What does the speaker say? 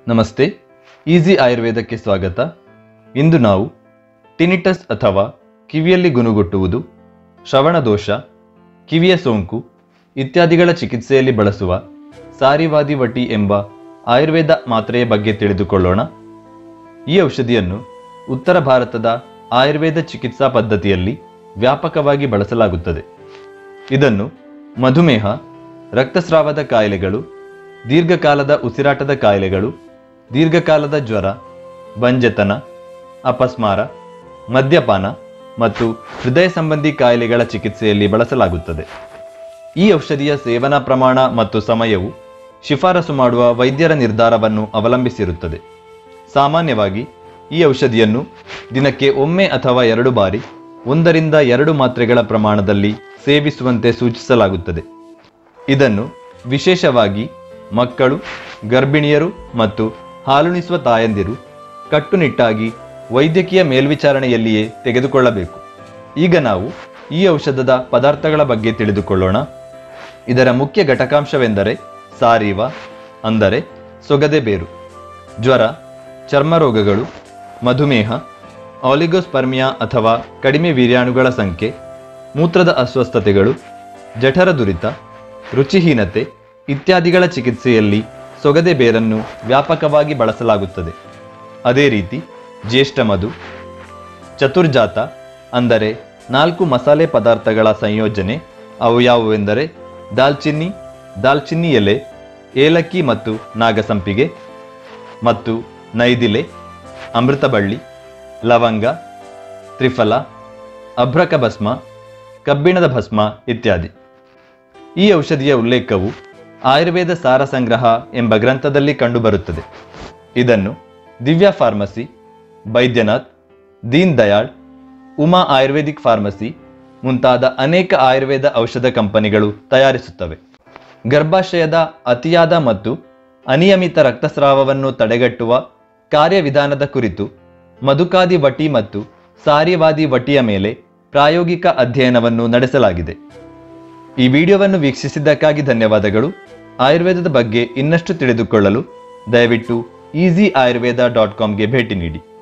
ನಮಸ್ತೆ ಈಸಿ ಆಯುರ್ವೇದಕ್ಕೆ ಸ್ವಾಗತ ಇಂದು ನಾವು ಟಿನಿಟಸ್ ಅಥವಾ ಕಿವಿಯಲ್ಲಿ ಗುನುಗುಟ್ಟುವುದು ಶ್ರವಣದೋಷ ಕಿವಿಯ ಸೋಂಕು ಇತ್ಯಾದಿಗಳ ಚಿಕಿತ್ಸೆಯಲ್ಲಿ ಬಳಸುವ ಸಾರಿವಾದಿ ವಟಿ ಎಂಬ ಆಯುರ್ವೇದ ಮಾತ್ರೆಯ ಬಗ್ಗೆ ತಿಳಿದುಕೊಳ್ಳೋಣ ಈ ಔಷಧಿಯನ್ನು ಉತ್ತರ ಭಾರತದ ಆಯುರ್ವೇದ ಚಿಕಿತ್ಸಾ ಪದ್ಧತಿಯಲ್ಲಿ ವ್ಯಾಪಕವಾಗಿ ಬಳಸಲಾಗುತ್ತದೆ ಇದನ್ನು ಮಧುಮೇಹ ರಕ್ತಸ್ರಾವದ ಕಾಯಿಲೆಗಳು ದೀರ್ಘಕಾಲದ ಉಸಿರಾಟದ ಕಾಯಿಲೆಗಳು ದೀರ್ಘಕಾಲದ ಜ್ವರ ಬಂಜೆತನ ಅಪಸ್ಮಾರ ಮದ್ಯಪಾನ ಮತ್ತು ಹೃದಯ ಸಂಬಂಧಿ ಕಾಯಿಲೆಗಳ ಚಿಕಿತ್ಸೆಯಲ್ಲಿ ಬಳಸಲಾಗುತ್ತದೆ ಈ ಔಷಧಿಯ ಸೇವನಾ ಪ್ರಮಾಣ ಮತ್ತು ಸಮಯವು ಶಿಫಾರಸು ಮಾಡುವ ವೈದ್ಯರ ನಿರ್ಧಾರವನ್ನು ಅವಲಂಬಿಸಿರುತ್ತದೆ ಸಾಮಾನ್ಯವಾಗಿ ಈ ಔಷಧಿಯನ್ನು ದಿನಕ್ಕೆ ಒಮ್ಮೆ ಅಥವಾ ಎರಡು ಬಾರಿ ಒಂದರಿಂದ ಎರಡು ಮಾತ್ರೆಗಳ ಪ್ರಮಾಣದಲ್ಲಿ ಸೇವಿಸುವಂತೆ ಸೂಚಿಸಲಾಗುತ್ತದೆ ಇದನ್ನು ವಿಶೇಷವಾಗಿ ಮಕ್ಕಳು ಗರ್ಭಿಣಿಯರು ಮತ್ತು ಹಾಲುಣಿಸುವ ತಾಯಂದಿರು ಕಟ್ಟುನಿಟ್ಟಾಗಿ ವೈದ್ಯಕೀಯ ಮೇಲ್ವಿಚಾರಣೆಯಲ್ಲಿಯೇ ತೆಗೆದುಕೊಳ್ಳಬೇಕು ಈಗ ನಾವು ಈ ಔಷಧದ ಪದಾರ್ಥಗಳ ಬಗ್ಗೆ ತಿಳಿದುಕೊಳ್ಳೋಣ ಇದರ ಮುಖ್ಯ ಘಟಕಾಂಶವೆಂದರೆ ಸಾರೀವ ಅಂದರೆ ಸೊಗದೆ ಬೇರು ಜ್ವರ ಚರ್ಮ ರೋಗಗಳು ಮಧುಮೇಹ ಆಲಿಗೋಸ್ಪರ್ಮಿಯಾ ಅಥವಾ ಕಡಿಮೆ ವೀರ್ಯಾಣುಗಳ ಸಂಖ್ಯೆ ಮೂತ್ರದ ಅಸ್ವಸ್ಥತೆಗಳು ಜಠರ ದುರಿತ ರುಚಿಹೀನತೆ ಇತ್ಯಾದಿಗಳ ಚಿಕಿತ್ಸೆಯಲ್ಲಿ ಸೊಗದೆ ಬೇರನ್ನು ವ್ಯಾಪಕವಾಗಿ ಬಳಸಲಾಗುತ್ತದೆ ಅದೇ ರೀತಿ ಜ್ಯೇಷ್ಠ ಮಧು ಚತುರ್ಜಾತ ಅಂದರೆ ನಾಲ್ಕು ಮಸಾಲೆ ಪದಾರ್ಥಗಳ ಸಂಯೋಜನೆ ಅವು ಯಾವುವೆಂದರೆ ದಾಲ್ಚಿನ್ನಿ ದಾಲ್ಚಿನ್ನಿ ಎಲೆ ಏಲಕ್ಕಿ ಮತ್ತು ನಾಗಸಂಪಿಗೆ ಮತ್ತು ನೈದಿಲೆ ಅಮೃತಬಳ್ಳಿ ಲವಂಗ ತ್ರಿಫಲ ಅಭ್ರಕ ಭಸ್ಮ ಕಬ್ಬಿಣದ ಭಸ್ಮ ಇತ್ಯಾದಿ ಈ ಔಷಧಿಯ ಉಲ್ಲೇಖವು ಆಯುರ್ವೇದ ಸಾರ ಸಂಗ್ರಹ ಎಂಬ ಗ್ರಂಥದಲ್ಲಿ ಕಂಡುಬರುತ್ತದೆ ಇದನ್ನು ದಿವ್ಯ ಫಾರ್ಮಸಿ ಬೈದ್ಯನಾಥ್ ದೀನ್ ದಯಾಳ್ ಉಮಾ ಆಯುರ್ವೇದಿಕ್ ಫಾರ್ಮಸಿ ಮುಂತಾದ ಅನೇಕ ಆಯುರ್ವೇದ ಔಷಧ ಕಂಪನಿಗಳು ತಯಾರಿಸುತ್ತವೆ ಗರ್ಭಾಶಯದ ಅತಿಯಾದ ಮತ್ತು ಅನಿಯಮಿತ ರಕ್ತಸ್ರಾವವನ್ನು ತಡೆಗಟ್ಟುವ ಕಾರ್ಯವಿಧಾನದ ಕುರಿತು ಮಧುಕಾದಿ ವಟಿ ಮತ್ತು ಸಾರ್ಯವಾದಿ ವಟಿಯ ಮೇಲೆ ಪ್ರಾಯೋಗಿಕ ಅಧ್ಯಯನವನ್ನು ನಡೆಸಲಾಗಿದೆ ಈ ವಿಡಿಯೋವನ್ನು ವೀಕ್ಷಿಸಿದ್ದಕ್ಕಾಗಿ ಧನ್ಯವಾದಗಳು ಆಯುರ್ವೇದದ ಬಗ್ಗೆ ಇನ್ನಷ್ಟು ತಿಳಿದುಕೊಳ್ಳಲು ದಯವಿಟ್ಟು ಈಸಿ ಆಯುರ್ವೇದ ಡಾಟ್ ಕಾಮ್ಗೆ ಭೇಟಿ ನೀಡಿ